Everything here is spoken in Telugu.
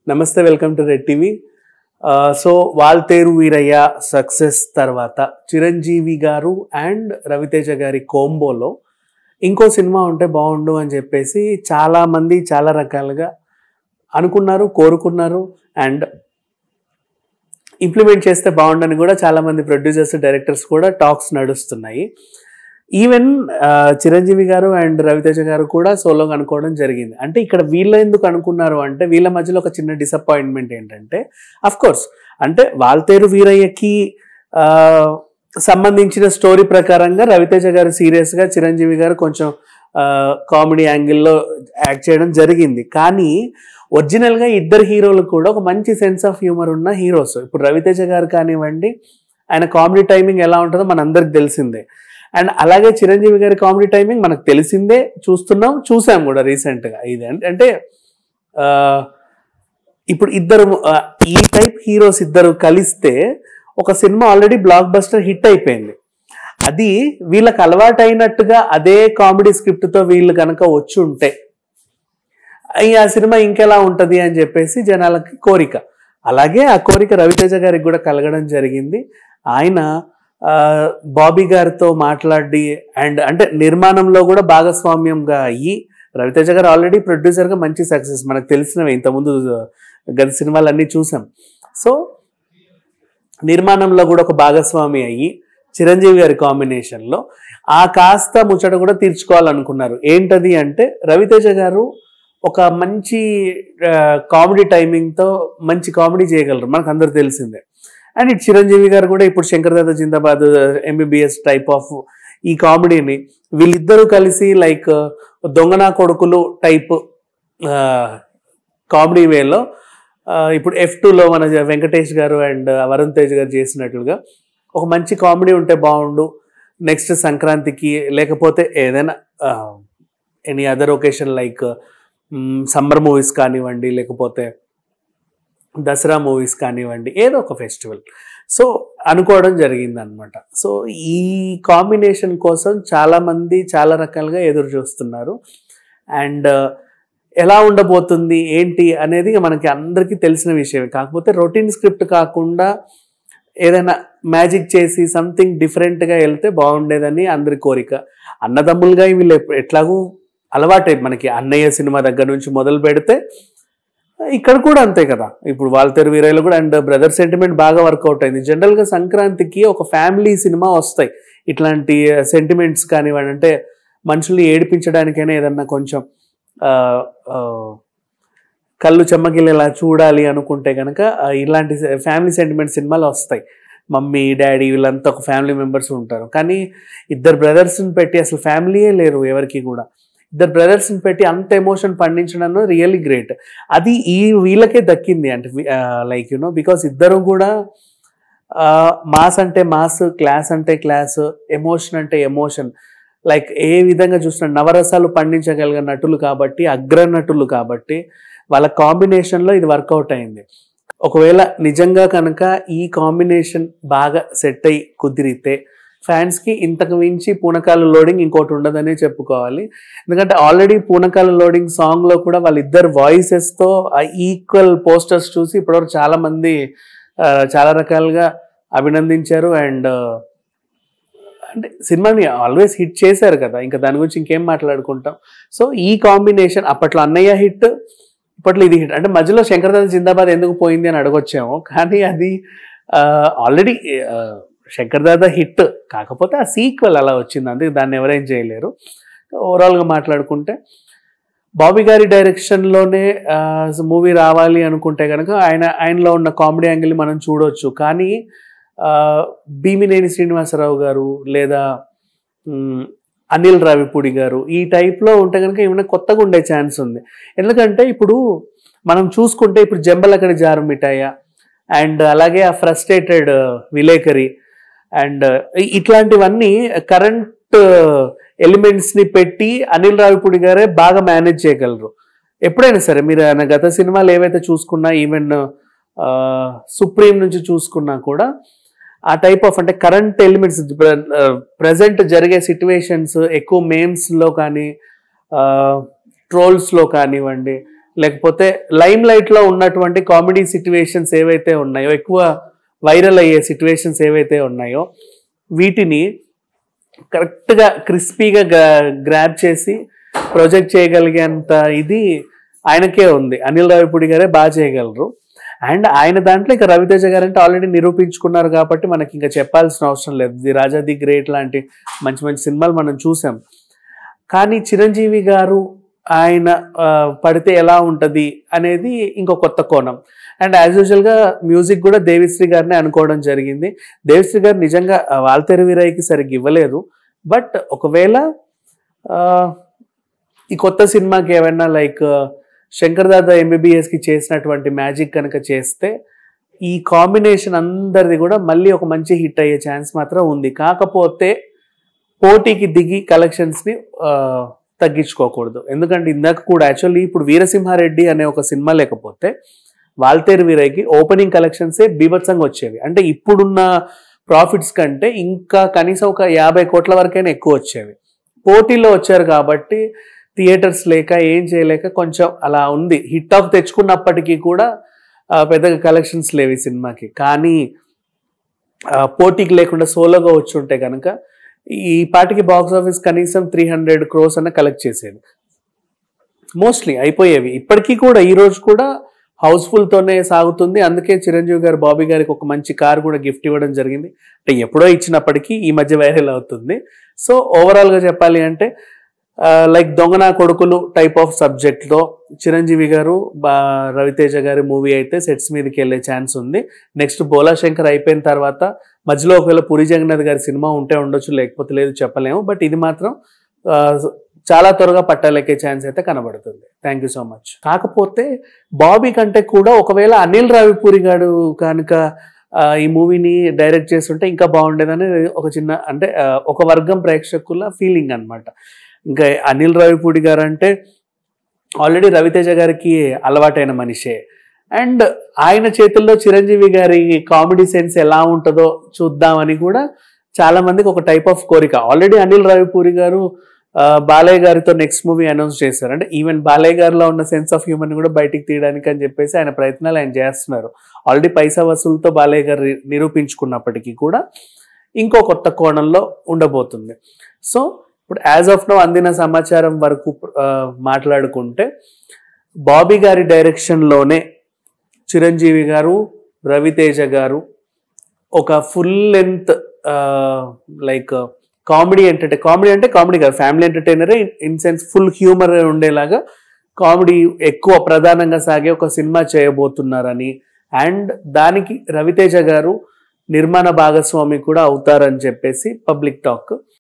నమస్తే welcome to red TV so Waltair Veerayya success తర్వాత చిరంజీవి గారు అండ్ రవితేజ గారి కోంబోలో ఇంకో సినిమా ఉంటే బాగుండు అని చెప్పేసి చాలా మంది చాలా రకాలుగా అనుకున్నారు కోరుకున్నారు అండ్ ఇంప్లిమెంట్ చేస్తే బాగుండని కూడా చాలా మంది ప్రొడ్యూసర్స్ డైరెక్టర్స్ కూడా టాక్స్ నడుస్తున్నాయి ఈవెన్ చిరంజీవి గారు అండ్ రవితేజ గారు కూడా సోలోగా అనుకోవడం జరిగింది అంటే ఇక్కడ వీళ్ళు ఎందుకు అనుకున్నారు అంటే వీళ్ళ మధ్యలో ఒక చిన్న డిసప్పాయింట్మెంట్ ఏంటంటే అఫ్ కోర్స్ అంటే వాల్తేరు వీరయ్యకి ఆ, సంబంధించిన స్టోరీ ప్రకారంగా రవితేజ గారు సీరియస్గా చిరంజీవి గారు కొంచెం కామెడీ యాంగిల్లో యాక్ట్ చేయడం జరిగింది కానీ ఒరిజినల్గా ఇద్దరు హీరోలు కూడా ఒక మంచి సెన్స్ ఆఫ్ హ్యూమర్ ఉన్న హీరోస్ ఇప్పుడు రవితేజ గారు కానివ్వండి ఆయన కామెడీ టైమింగ్ ఎలా ఉంటుందో మనందరికి తెలిసిందే అండ్ అలాగే చిరంజీవి గారి కామెడీ టైమింగ్ మనకు తెలిసిందే చూస్తున్నాం చూసాం కూడా రీసెంట్గా ఇది అంటే- అంటే ఆ, ఇప్పుడు ఇద్దరు ఆ, ఈ టైప్ హీరోస్ ఇద్దరు కలిస్తే ఒక cinema already blockbuster hit అయిపోయింది అది వీళ్ళకి అలవాటు అయినట్టుగా అదే కామెడీ స్క్రిప్ట్తో వీళ్ళు కనుక వచ్చి ఉంటే ఈ ఆ సినిమా ఇంకెలా ఉంటది అని చెప్పేసి జనాలకి కోరిక అలాగే ఆ కోరిక రవితేజ గారికి కూడా కలగడం జరిగింది ఆయన ఆ, బాబీ గారితో మాట్లాడి అండ్ అంటే నిర్మాణంలో కూడా భాగస్వామ్యంగా అయ్యి రవితేజ గారు ఆల్రెడీ ప్రొడ్యూసర్గా మంచి సక్సెస్ మనకు తెలిసినవి ఇంతకుముందు గత సినిమాలు అన్నీ చూసాం సో నిర్మాణంలో కూడా ఒక భాగస్వామి అయ్యి చిరంజీవి గారి కాంబినేషన్లో ఆ కాస్త ముచ్చట కూడా తీర్చుకోవాలనుకున్నారు ఏంటది అంటే రవితేజ గారు ఒక మంచి కామెడీ టైమింగ్తో మంచి కామెడీ చేయగలరు మనకు అందరు తెలిసిందే అండ్ ఇటు చిరంజీవి గారు కూడా ఇప్పుడు Shankar Dada Zindabad MBBS type of ఈ కామెడీని వీళ్ళిద్దరూ కలిసి లైక్ దొంగనా కొడుకులు టైప్ కామెడీ వేలో ఇప్పుడు ఎఫ్ టూలో మన వెంకటేష్ గారు అండ్ వరుణ్ తేజ్ గారు చేసినట్లుగా ఒక మంచి కామెడీ ఉంటే బాగుండు నెక్స్ట్ సంక్రాంతికి లేకపోతే ఏదైనా any other occasion like summer movies కానివ్వండి లేకపోతే దసరా మూవీస్ కానివ్వండి ఏదో ఒక ఫెస్టివల్ సో అనుకోవడం జరిగింది అనమాట సో ఈ కాంబినేషన్ కోసం చాలామంది చాలా రకాలుగా ఎదురు చూస్తున్నారు అండ్ ఎలా ఉండబోతుంది ఏంటి అనేది మనకి అందరికీ తెలిసిన విషయమే కాకపోతే రొటీన్ స్క్రిప్ట్ కాకుండా ఏదైనా మ్యాజిక్ చేసి సంథింగ్ డిఫరెంట్గా వెళ్తే బాగుండేదని అందరి కోరిక అన్నదమ్ములుగా వీళ్ళు ఎప్- ఎట్లాగూ అలవాటే మనకి అన్నయ్య సినిమా దగ్గర నుంచి మొదలు పెడితే ఇక్కడ కూడా అంతే కదా ఇప్పుడు వాల్తేరు వీరయ్యలో కూడా అండ్ బ్రదర్ సెంటిమెంట్ బాగా వర్కౌట్ అయింది జనరల్గా సంక్రాంతికి ఒక ఫ్యామిలీ సినిమా వస్తాయి ఇట్లాంటి సెంటిమెంట్స్ కానివ్వండి అంటే మనుషుల్ని ఏడిపించడానికైనా ఏదన్నా కొంచెం ఆ, ఆ, కళ్ళు చెమ్మగిల్లేలా చూడాలి అనుకుంటే కనుక ఆ, ఇలాంటి ఫ్యామిలీ సెంటిమెంట్ సినిమాలు వస్తాయి మమ్మీ డాడీ వీళ్ళంతా ఒక ఫ్యామిలీ మెంబర్స్ ఉంటారు కానీ ఇద్దరు బ్రదర్స్ని పెట్టి అసలు ఫ్యామిలీయే లేరు ఎవరికి కూడా ఇద్దరు బ్రదర్స్ని పెట్టి అంత ఎమోషన్ పండించడం రియల్లీ గ్రేట్ అది ఈ వీళ్ళకే దక్కింది అంటే లైక్ యునో బికాస్ ఇద్దరు కూడా మాస్ అంటే మాస్ క్లాస్ అంటే క్లాస్ ఎమోషన్ అంటే ఎమోషన్ లైక్ ఏ విధంగా చూసిన నవరసాలు పండించగలిగిన నటులు కాబట్టి అగ్ర నటులు కాబట్టి వాళ్ళ కాంబినేషన్లో ఇది వర్కౌట్ అయింది ఒకవేళ నిజంగా కనుక ఈ కాంబినేషన్ బాగా సెట్ అయ్యి కుదిరితే ఫ్యాన్స్కి ఇంతకు మించి పూనకాల లోడింగ్ ఇంకోటి ఉండదనే చెప్పుకోవాలి ఎందుకంటే ఆల్రెడీ పూనకాల లోడింగ్ సాంగ్లో కూడా వాళ్ళిద్దరు వాయిసెస్తో ఈక్వల్ పోస్టర్స్ చూసి ఇప్పటివరకు చాలామంది ఆ, చాలా రకాలుగా అభినందించారు అండ్ అంటే సినిమాని ఆల్వేస్ హిట్ చేశారు కదా ఇంకా దాని గురించి ఇంకేం మాట్లాడుకుంటాం సో ఈ కాంబినేషన్ అప్పట్లో అన్నయ్య హిట్ ఇప్పట్లో ఇది హిట్ అంటే మధ్యలో శంకర్దాస్ జిందాబాద్ ఎందుకు పోయింది అని అడగొచ్చాము కానీ అది ఆల్రెడీ శంకర్దాద హిట్ కాకపోతే ఆ సీక్వెల్ అలా వచ్చింది అందుకే దాన్ని ఎవరేం చేయలేరు ఓవరాల్గా మాట్లాడుకుంటే బాబీ గారి డైరెక్షన్లోనే మూవీ రావాలి అనుకుంటే కనుక ఆయన ఆయనలో ఉన్న కామెడీ యాంగిల్ మనం చూడొచ్చు కానీ ఆ, భీమినేని శ్రీనివాసరావు గారు లేదా మ్, అనిల్ రావిపూడి గారు ఈ టైప్లో ఉంటే కనుక ఏమైనా కొత్తగా ఉండే ఛాన్స్ ఉంది ఎందుకంటే ఇప్పుడు మనం చూసుకుంటే ఇప్పుడు జంబలకడి జారు మిఠాయ అండ్ అలాగే ఆ ఫ్రస్ట్రేటెడ్ విలేకరి అండ్ ఇట్లాంటివన్నీ కరెంట్ ఎలిమెంట్స్ని పెట్టి అనిల్ రావిపూడి గారే బాగా మేనేజ్ చేయగలరు ఎప్పుడైనా సరే మీరు ఆయన గత సినిమాలు ఏవైతే చూసుకున్నా ఈవెన్ సుప్రీం నుంచి చూసుకున్నా కూడా ఆ టైప్ ఆఫ్ అంటే కరెంట్ ఎలిమెంట్స్ ప్రజెంట్ జరిగే సిచ్యువేషన్స్ ఎక్కువ మేమ్స్లో కానీ ట్రోల్స్లో కానివ్వండి లేకపోతే లైమ్ లైట్ లో ఉన్నటువంటి కామెడీ సిచ్యువేషన్స్ ఏవైతే ఉన్నాయో ఎక్కువ వైరల్ అయ్యే సిచ్యువేషన్స్ ఏవైతే ఉన్నాయో వీటిని కరెక్ట్గా క్రిస్పీగా గ్రాప్ చేసి ప్రొజెక్ట్ చేయగలిగేంత ఇది ఆయనకే ఉంది అనిల్ రావిపూడి గారే బాగా చేయగలరు అండ్ ఆయన దాంట్లో ఇక రవితేజ గారు అంటే ఆల్రెడీ నిరూపించుకున్నారు కాబట్టి మనకి ఇంకా చెప్పాల్సిన అవసరం లేదు ది రాజా ది గ్రేట్ లాంటి మంచి మంచి సినిమాలు మనం చూసాం కానీ చిరంజీవి గారు ఆయన ఆ, పడితే ఎలా ఉంటుంది అనేది ఇంకో కొత్త కోణం అండ్ యాజ్ యూజువల్గా మ్యూజిక్ కూడా దేవిశ్రీ గారిని అనుకోవడం జరిగింది దేవిశ్రీ గారు నిజంగా ఆ, వాల్తెరు వీరయ్యకి సరిగ్గా ఇవ్వలేదు బట్ ఒకవేళ ఆ, ఈ కొత్త సినిమాకి ఏమైనా లైక్ శంకర్ దాదా ఎంబీబీఎస్కి చేసినటువంటి మ్యాజిక్ కనుక చేస్తే ఈ కాంబినేషన్ అందరిది కూడా మళ్ళీ ఒక మంచి హిట్ అయ్యే ఛాన్స్ మాత్రం ఉంది కాకపోతే పోటీకి దిగి కలెక్షన్స్ని తగ్గించుకోకూడదు ఎందుకంటే ఇందాక కూడా యాక్చువల్లీ ఇప్పుడు వీరసింహారెడ్డి అనే ఒక సినిమా లేకపోతే వాల్తేరు వీరయ్యకి ఓపెనింగ్ కలెక్షన్సే బీభత్సంగా వచ్చేవి అంటే ఇప్పుడున్న ప్రాఫిట్స్ కంటే ఇంకా కనీసం ఒక యాభై కోట్ల వరకైనా ఎక్కువ వచ్చేవి పోటీలో వచ్చారు కాబట్టి థియేటర్స్ లేక ఏం చేయలేక కొంచెం అలా ఉంది హిట్ ఆఫ్ తెచ్చుకున్నప్పటికీ కూడా ఆ, పెద్దగా కలెక్షన్స్ లేవు ఈ సినిమాకి కానీ ఆ, పోటీకి లేకుండా సోలోగా వచ్చి ఉంటే కనుక ఈ పాటికి బాక్స్ ఆఫీస్ కనీసం త్రీ హండ్రెడ్ క్రోస్ అన్న కలెక్ట్ చేసేది మోస్ట్లీ అయిపోయేవి ఇప్పటికీ కూడా ఈ రోజు కూడా హౌస్ఫుల్ తోనే సాగుతుంది అందుకే చిరంజీవి గారు బాబీ గారికి ఒక మంచి కార్ కూడా గిఫ్ట్ ఇవ్వడం జరిగింది అంటే ఎప్పుడో ఇచ్చినప్పటికీ ఈ మధ్య వైరల్ అవుతుంది సో ఓవరాల్ గా చెప్పాలి అంటే లైక్ దొంగన కొడుకులు టైప్ ఆఫ్ సబ్జెక్ట్లో చిరంజీవి గారు బా రవితేజ గారి మూవీ అయితే సెట్స్ మీదకి వెళ్ళే ఛాన్స్ ఉంది నెక్స్ట్ బోలా శంకర్ అయిపోయిన తర్వాత మధ్యలో ఒకవేళ పూరి జగన్నాథ్ గారి సినిమా ఉంటే ఉండొచ్చు లేకపోతే లేదు చెప్పలేము బట్ ఇది మాత్రం ఆ, చాలా త్వరగా పట్టాలెక్కే ఛాన్స్ అయితే కనబడుతుంది థ్యాంక్ యూ సో మచ్ కాకపోతే బాబీ కంటే కూడా ఒకవేళ అనిల్ రావిపూరి గారు కనుక ఆ, ఈ మూవీని డైరెక్ట్ చేస్తుంటే ఇంకా బాగుండేదని ఒక చిన్న అంటే ఆ, ఒక వర్గం ప్రేక్షకుల ఫీలింగ్ అన్నమాట ఇంకా అనిల్ రావిపూడి గారు అంటే ఆల్రెడీ రవితేజ గారికి అలవాటైన మనిషే అండ్ ఆయన చేతుల్లో చిరంజీవి గారి కామెడీ సెన్స్ ఎలా ఉంటుందో చూద్దామని కూడా చాలా మందికి ఒక టైప్ ఆఫ్ కోరిక ఆల్రెడీ అనిల్ రావిపూరి గారు ఆ, బాలయ్య గారితో నెక్స్ట్ మూవీ అనౌన్స్ చేశారు అంటే ఈవెన్ బాలయ్య గారిలో ఉన్న సెన్స్ ఆఫ్ హ్యూమన్ కూడా బయటికి తీయడానికి అని చెప్పేసి ఆయన ప్రయత్నాలు ఆయన చేస్తున్నారు ఆల్రెడీ పైసా వసూలుతో బాలయ్య గారు ని- నిరూపించుకున్నప్పటికీ కూడా ఇంకో కొత్త కోణంలో ఉండబోతుంది సో ఇప్పుడు యాజ్ ఆఫ్ నో అందిన సమాచారం వరకు ఆ, మాట్లాడుకుంటే బాబీ గారి డైరెక్షన్లోనే చిరంజీవి గారు రవితేజ గారు ఒక full length like comedy entertain comedy అంటే కామెడీ కాదు ఫ్యామిలీ ఎంటర్టైనరే ఇన్ సెన్స్ ఫుల్ హ్యూమర్ ఉండేలాగా కామెడీ ఎక్కువ ప్రధానంగా సాగే ఒక సినిమా చేయబోతున్నారని అండ్ దానికి రవితేజ గారు నిర్మాణ భాగస్వామి కూడా అవుతారని చెప్పేసి పబ్లిక్ టాక్